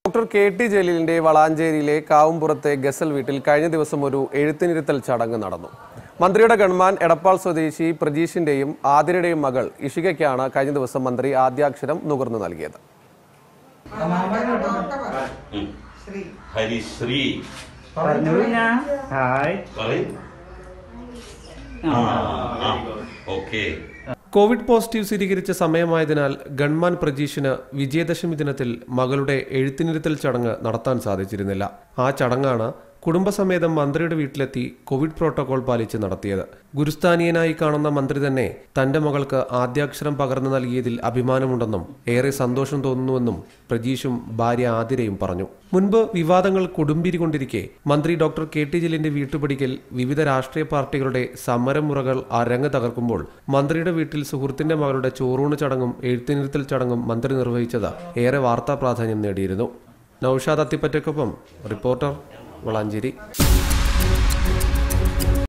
doctor K T ജലീലിന്റെ വളാഞ്ചേരിയിലെ കാവുംപുറത്തെ ഗസൽ വീട്ടിൽ കഴിഞ്ഞ ദിവസം ഒരു എഴുത്തിനിരുത്തൽ ചടങ്ങ് നടന്നു മന്ത്രിയുടെ ഗൺമാൻ എടപ്പാൾ സ്വദേശി പ്രജീഷിന്റെയും ആതിരയുടെയും മകൾ ഇഷികയ്ക്കാണ് കഴിഞ്ഞ ദിവസം മന്ത്രി ആദ്യാക്ഷരം നുകർന്നു നൽകിയത് ഹരിശ്രീ പറഞ്ഞോളൂ ഞാൻ ഹായ് പറയും ഓക്കെ കോവിഡ് പോസിറ്റീവ് സ്ഥിരീകരിച്ച സമയമായതിനാൽ ഗൺമാൻ പ്രജീഷിന് വിജയദശമി ദിനത്തിൽ മകളുടെ എഴുത്തിനിരുത്തൽ ചടങ്ങ് നടത്താൻ സാധിച്ചിരുന്നില്ല ആ ചടങ്ങാണ് കുടുംബസമേതം മന്ത്രിയുടെ വീട്ടിലെത്തി കോവിഡ് പ്രോട്ടോകോൾ പാലിച്ച് നടത്തിയത് ഗുരുസ്ഥാനീയനായി കാണുന്ന മന്ത്രി തന്നെ തന്റെ മകൾക്ക് ആദ്യാക്ഷരം പകർന്നു നൽകിയതിൽ അഭിമാനമുണ്ടെന്നും ഏറെ സന്തോഷം തോന്നുന്നുവെന്നും പ്രജീഷും ഭാര്യ ആതിരയും പറഞ്ഞു മുൻപ് വിവാദങ്ങൾ കൊടുമ്പിരികൊണ്ടിരിക്കെ മന്ത്രി ഡോക്ടർ കെ ടി ജലീലിന്റെ വീട്ടുപടിക്കൽ വിവിധ രാഷ്ട്രീയ പാർട്ടികളുടെ സമരമുറകൾ അരങ്ങ് തകർക്കുമ്പോൾ മന്ത്രിയുടെ വീട്ടിൽ സുഹൃത്തിന്റെ മകളുടെ ചോറൂണ് ചടങ്ങും എഴുത്തിനിരുത്തൽ ചടങ്ങും മന്ത്രി നിർവഹിച്ചത് ഏറെ വാർത്താ പ്രാധാന്യം നേടിയിരുന്നു നൌഷാദ് അത്തിപ്പറ്റയ്ക്കൊപ്പം റിപ്പോർട്ടർ വളാഞ്ചേരി